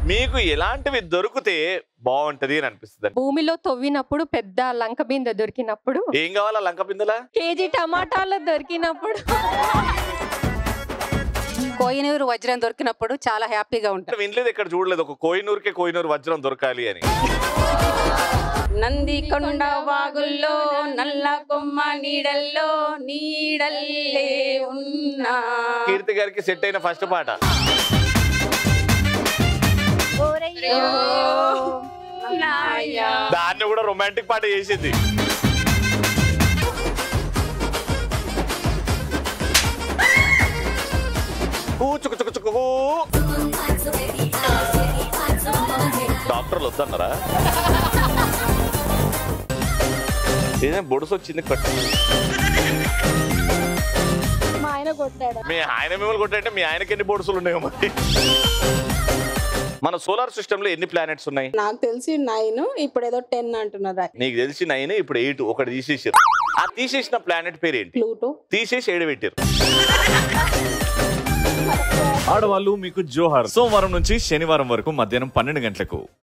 మీకు ఎలాంటివి దొరికితే బాగుంటది అని అనిపిస్తుంది భూమిలో తవ్వినప్పుడు పెద్ద లంక బిందె దొరికినప్పుడు ఏం కావాలా లంక బిందెలా కేజీ టమాటాలు దొరికినప్పుడు కోయినూరు వజ్రం దొరికినప్పుడు చాలా హ్యాపీగా ఉంటాం వినలేదు ఇక్కడ చూడలేదు ఒక కోయినూరుకే కోయినూరు వజ్రం దొరకాలి అని నంది కొండ వాగుల్లో నల్ల కొమ్మ నీడల్లో నీడల్లే ఉన్నా కీర్తి గారికి సెట్ అయిన ఫస్ట్ పాట నాయ్యా. దాన్ని కూడా రొమాంటిక్ పాట చేసింది కూ చుకు చుకు చుకు కూ. డాక్టర్లు వద్దన్నారా ఏదైనా బొడుసు వచ్చింది కట్టు మా ఆయన కొట్టాడు మీ ఆయన మిమ్మల్ని కొట్టాయంటే మీ ఆయనకి ఎన్ని బొడుసులు ఉన్నాయో మరి మన సోలార్ సిస్టమ్ లో ఎన్ని ప్లానెట్స్ ఉన్నాయి నాకు తెలిసి నైన్ ఇప్పుడు ఏదో టెన్ అంటున్నారు నీకు తెలిసి నైన్ ఇప్పుడు ఎయిట్ ఒకటి తీసేసారు ఆ తీసేసిన ప్లానెట్ పేరు ఏంటి ప్లూటో తీసేసి ఏడు పెట్టారు ఆడవాళ్ళు మీకు జోహార్ సోమవారం నుంచి శనివారం వరకు మధ్యాహ్నం పన్నెండు గంటలకు